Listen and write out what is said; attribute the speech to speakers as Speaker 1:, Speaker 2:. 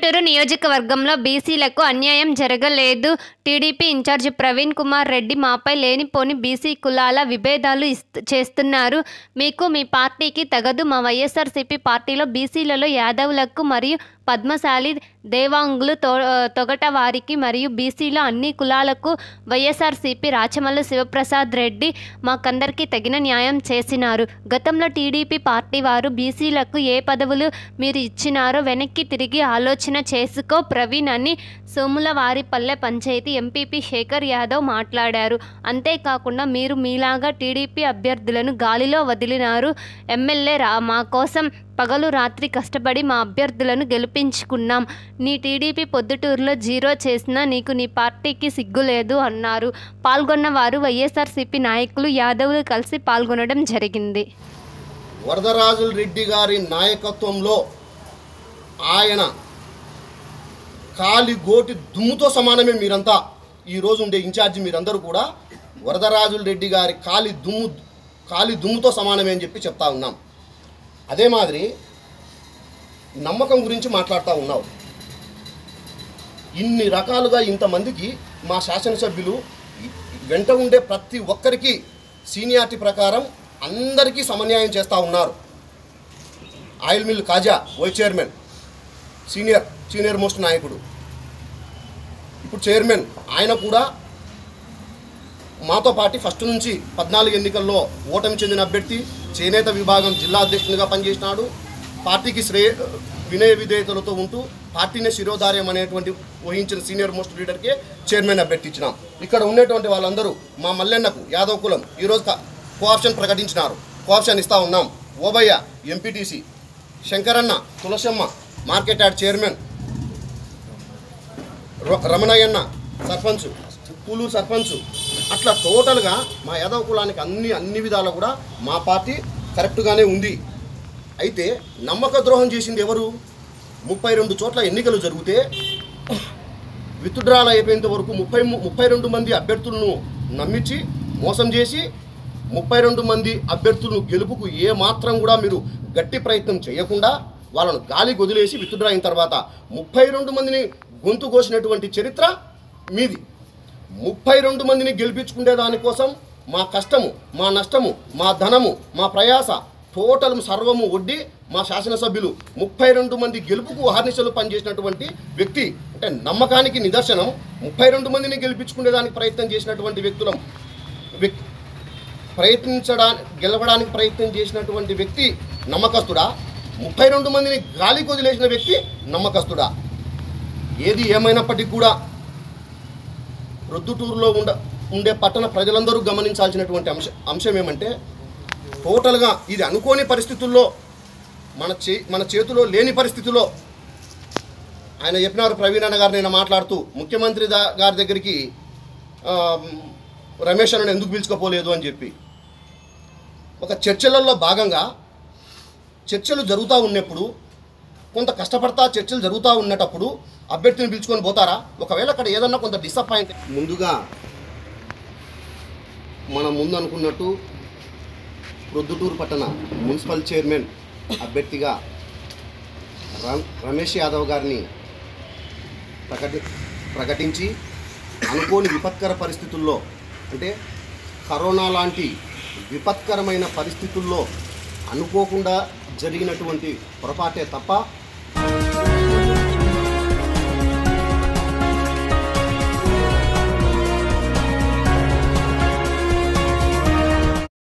Speaker 1: ప్రొద్దుటూరు నియోజకవర్గంలో బీసీలకు అన్యాయం జరగలేదు టీడీపీ ఇన్ఛార్జి ప్రవీణ్ కుమార్ రెడ్డి మాపై లేనిపోని బీసీ కులాల విభేదాలు ఇస్త్- చేస్తున్నారు మీకు మీ పార్టీకి తగదు మా వైఎస్ఆర్సీపీ పార్టీలో బీసీలలో యాదవులకు మరియు పద్మశాలి దేవాంగులు తొ తొగట వారికి మరియు బీసీలో అన్ని కులాలకు వైఎస్ఆర్సీపీ రాచమల్లు శివప్రసాద్ రెడ్డి మాకందరికీ తగిన న్యాయం చేసినారు గతంలో టీడీపీ పార్టీ వారు బీసీలకు ఏ పదవులు మీరు ఇచ్చినారో వెనక్కి తిరిగి ఆలోచన చేసుకో ప్రవీణ్ అని సోముల వారిపల్లె పంచాయతీ ఎంపీపీ శేఖర్ యాదవ్ మాట్లాడారు అంతేకాకుండా మీరు మీలాగా టీడీపీ అభ్యర్థులను గాలిలో వదిలినారు ఎమ్మెల్యే రా మా కోసం పగలు రాత్రి కష్టపడి మా అభ్యర్థులను గెలిపించుకున్నాం నీ టీడీపీ పొద్దుటూరులో జీరో చేసినా నీకు నీ పార్టీకి సిగ్గు లేదు అన్నారు పాల్గొన్న వారు వైఎస్ఆర్సీపీ నాయకులు యాదవులు కలిసి పాల్గొనడం జరిగింది
Speaker 2: వరదరాజుల రెడ్డి గారి నాయకత్వంలో ఆయన కాలి గోటి దుమ్ముతో సమానమే మీరంతా ఈరోజు ఉండే ఇన్ఛార్జి మీరందరూ కూడా వరదరాజుల రెడ్డి గారి కాలి దుమ్ము కాలి దుమ్ముతో సమానమే అని చెప్పి చెప్తా ఉన్నాం అదే మాదిరి నమ్మకం గురించి మాట్లాడుతూ ఉన్నావు ఇన్ని రకాలుగా ఇంతమందికి మా శాసనసభ్యులు వెంట ఉండే ప్రతి ఒక్కరికి సీనియారిటీ ప్రకారం అందరికీ సమన్యాయం చేస్తూ ఉన్నారు oil mill Kaja vice chairman senior senior most నాయకుడు ఇప్పుడు చైర్మన్ ఆయన కూడా మాతో పాటు ఫస్ట్ నుంచి పద్నాలుగు ఎన్నికల్లో ఓటమి చెందిన అభ్యర్థి చేనేత విభాగం జిల్లా అధ్యక్షునిగా పనిచేసినాడు పార్టీకి శ్రేయ వినయ విధేయతలతో ఉంటూ పార్టీనే శిరోధార్యం అనేటువంటి వహించిన సీనియర్ మోస్ట్ లీడర్కే చైర్మన్ అభ్యర్థి ఇచ్చినాం ఇక్కడ ఉన్నటువంటి వాళ్ళందరూ మా మల్లెన్నకు యాదవ్ కులం ఈరోజు క- కోఆప్షన్ ప్రకటించినారు కోఆప్షన్ ఇస్తా ఉన్నాం Obayya MPTC Shankaranna Tulasamma market yard chairman ర- రమణయ్యన్న సర్పంచ్ పూలూరు సర్పంచ్ అట్లా టోటల్గా మా యాదవ్ కులానికి అన్ని అన్ని విధాలు కూడా మా పార్టీ కరెక్ట్గానే ఉంది అయితే నమ్మక ద్రోహం చేసింది ఎవరు ముప్పై రెండు చోట్ల ఎన్నికలు జరిగితే విత్డ్రాల్ అయిపోయేంత వరకు ముప్పై ము- ముప్పై రెండు మంది అభ్యర్థులను నమ్మించి మోసం చేసి ముప్పై రెండు మంది అభ్యర్థులను గెలుపుకు ఏ మాత్రం కూడా మీరు గట్టి ప్రయత్నం చేయకుండా వాళ్ళను గాలికి వదిలేసి విత్డ్రా అయిన తర్వాత ముప్పై రెండు మందిని గొంతు కోసినటువంటి చరిత్ర మీది ముప్పై రెండు మందిని గెలిపించుకునే దానికోసం మా కష్టము మా నష్టము మా ధనము మా ప్రయాస టోటల్ సర్వము ఒడ్డి మా శాసనసభ్యులు ముప్పై రెండు మంది గెలుపుకు అహర్నిశలు పనిచేసినటువంటి వ్యక్తి అంటే నమ్మకానికి నిదర్శనం ముప్పై రెండు మందిని గెలిపించుకునేదానికి ప్రయత్నం చేసినటువంటి వ్యక్తులం వ్యక్- ప్రయత్నించడానికి గెలవడానికి ప్రయత్నం చేసినటువంటి వ్యక్తి నమ్మకస్తుడా ముప్పై రెండు మందిని గాలికి వదిలేసిన వ్యక్తి నమ్మకస్తుడా ఏది ఏమైనప్పటికీ కూడా ప్రొద్దుటూరులో ఉండ ఉండే పట్టణ ప్రజలందరూ గమనించాల్సినటువంటి అంశ అంశం ఏమంటే టోటల్గా ఇది అనుకోని పరిస్థితుల్లో మన చే మన చేతిలో లేని పరిస్థితిలో ఆయన చెప్పినారు ప్రవీణ్ అన్న గారు నేను మాట్లాడుతూ ముఖ్యమంత్రి దా- గారి దగ్గరికి ఆ, రమేష్ అన్నను ఎందుకు పిలుచుకోపోలేదు అని చెప్పి ఒక చర్చలలో భాగంగా చర్చలు జరుగుతూ ఉన్నప్పుడు కొంత కష్టపడతా చర్చలు జరుగుతూ ఉన్నటప్పుడు అభ్యర్థిని పిలుచుకొని పోతారా ఒకవేళ అక్కడ ఏదన్నా కొంత డిసప్పాయింట్ ముందుగా మనం ముందు అనుకున్నట్టు ప్రొద్దుటూరు పట్టణ మున్సిపల్ చైర్మన్ అభ్యర్థిగా రం- రమేష్ యాదవ్ గారిని ప్రకటి ప్రకటించి అనుకోని విపత్కర పరిస్థితుల్లో అంటే కరోనా లాంటి విపత్కరమైన పరిస్థితుల్లో అనుకోకుండా జరిగినటువంటి పొరపాటే తప్ప